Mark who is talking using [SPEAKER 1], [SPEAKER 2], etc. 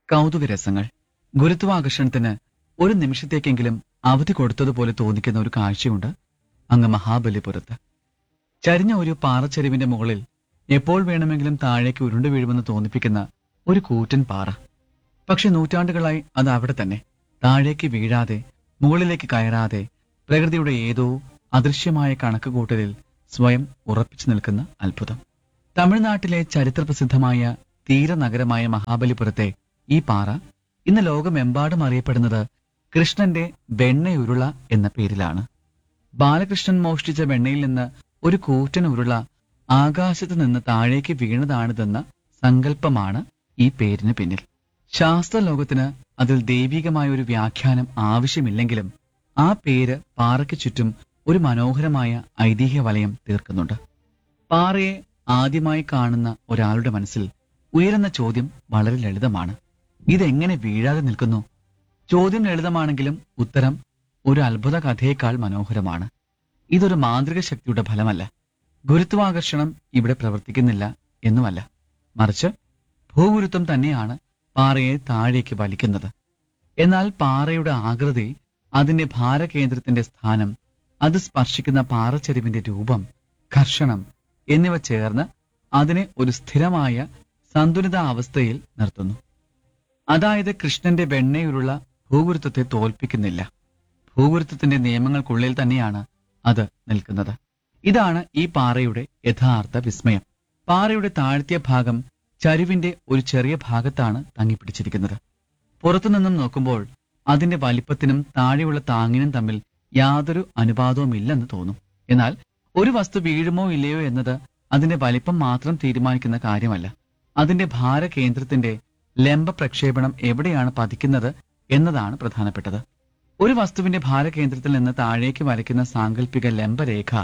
[SPEAKER 1] കൗതുകരസങ്ങൾ ഗുരുത്വാകർഷണത്തിന് ഒരു നിമിഷത്തേക്കെങ്കിലും അവധി കൊടുത്തതുപോലെ തോന്നിക്കുന്ന ഒരു കാഴ്ചയുണ്ട് അങ്ങ് മഹാബലിപുരത്ത് ചരിഞ്ഞ ഒരു പാറച്ചെരിവിന്റെ മുകളിൽ എപ്പോൾ വേണമെങ്കിലും താഴേക്ക് ഉരുണ്ടു വീഴുമെന്ന് തോന്നിപ്പിക്കുന്ന ഒരു കൂറ്റൻ പാറ പക്ഷെ നൂറ്റാണ്ടുകളായി അത് അവിടെ തന്നെ താഴേക്ക് വീഴാതെ മുകളിലേക്ക് കയറാതെ പ്രകൃതിയുടെ ഏതോ അദൃശ്യമായ കണക്കുകൂട്ടലിൽ സ്വയം ഉറപ്പിച്ചു നിൽക്കുന്ന അത്ഭുതം തമിഴ്നാട്ടിലെ ചരിത്രപ്രസിദ്ധമായ തീരനഗരമായ മഹാബലിപുരത്തെ ഈ പാറ ഇന്ന് ലോകമെമ്പാടും അറിയപ്പെടുന്നത് കൃഷ്ണന്റെ വെണ്ണയുരുള എന്ന പേരിലാണ് ബാലകൃഷ്ണൻ മോഷ്ടിച്ച വെണ്ണയിൽ നിന്ന് ഒരു കൂറ്റൻ ഉരുള ആകാശത്ത് നിന്ന് താഴേക്ക് വീണതാണിതെന്ന സങ്കല്പമാണ് ഈ പേരിന് പിന്നിൽ ശാസ്ത്രലോകത്തിന് അതിൽ ദൈവികമായ ഒരു വ്യാഖ്യാനം ആവശ്യമില്ലെങ്കിലും ആ പേര് പാറയ്ക്ക് ചുറ്റും ഒരു മനോഹരമായ ഐതിഹ്യ വലയം തീർക്കുന്നുണ്ട് പാറയെ ആദ്യമായി കാണുന്ന ഒരാളുടെ മനസ്സിൽ ഉയരുന്ന ചോദ്യം വളരെ ലളിതമാണ് ഇതെങ്ങനെ വീഴാതെ നിൽക്കുന്നു ചോദ്യം ലളിതമാണെങ്കിലും ഉത്തരം ഒരു അത്ഭുത കഥയേക്കാൾ മനോഹരമാണ് ഇതൊരു മാന്ത്രിക ശക്തിയുടെ ഫലമല്ല ഗുരുത്വാകർഷണം ഇവിടെ പ്രവർത്തിക്കുന്നില്ല എന്നുമല്ല മറിച്ച് ഭൂഗുരുത്വം തന്നെയാണ് പാറയെ താഴേക്ക് വലിക്കുന്നത് എന്നാൽ പാറയുടെ ആകൃതി അതിന്റെ ഭാരകേന്ദ്രത്തിന്റെ സ്ഥാനം അത് സ്പർശിക്കുന്ന പാറച്ചെരിവിന്റെ രൂപം ഘർഷണം എന്നിവ ചേർന്ന് അതിനെ ഒരു സ്ഥിരമായ സന്തുലിതാവസ്ഥയിൽ നിർത്തുന്നു അതായത് കൃഷ്ണന്റെ വെണ്ണയുള്ള ഭൂഗുരുത്വത്തെ തോൽപ്പിക്കുന്നില്ല ഭൂഗുരുത്വത്തിന്റെ നിയമങ്ങൾക്കുള്ളിൽ തന്നെയാണ് അത് നിൽക്കുന്നത് ഇതാണ് ഈ പാറയുടെ യഥാർത്ഥ വിസ്മയം പാറയുടെ താഴ്ത്തിയ ഭാഗം ചരിവിന്റെ ഒരു ചെറിയ ഭാഗത്താണ് തങ്ങിപ്പിടിച്ചിരിക്കുന്നത് പുറത്തുനിന്നും നോക്കുമ്പോൾ അതിന്റെ വലിപ്പത്തിനും താഴെയുള്ള താങ്ങിനും തമ്മിൽ യാതൊരു അനുപാതവുമില്ലെന്ന് തോന്നും എന്നാൽ ഒരു വസ്തു വീഴുമോ ഇല്ലയോ എന്നത് അതിന്റെ വലിപ്പം മാത്രം തീരുമാനിക്കുന്ന കാര്യമല്ല അതിന്റെ ഭാരകേന്ദ്രത്തിന്റെ ലംബ പ്രക്ഷേപണം എവിടെയാണ് പതിക്കുന്നത് എന്നതാണ് പ്രധാനപ്പെട്ടത് ഒരു വസ്തുവിന്റെ ഭാരകേന്ദ്രത്തിൽ നിന്ന് താഴേക്ക് വരയ്ക്കുന്ന സാങ്കല്പിക ലംബരേഖ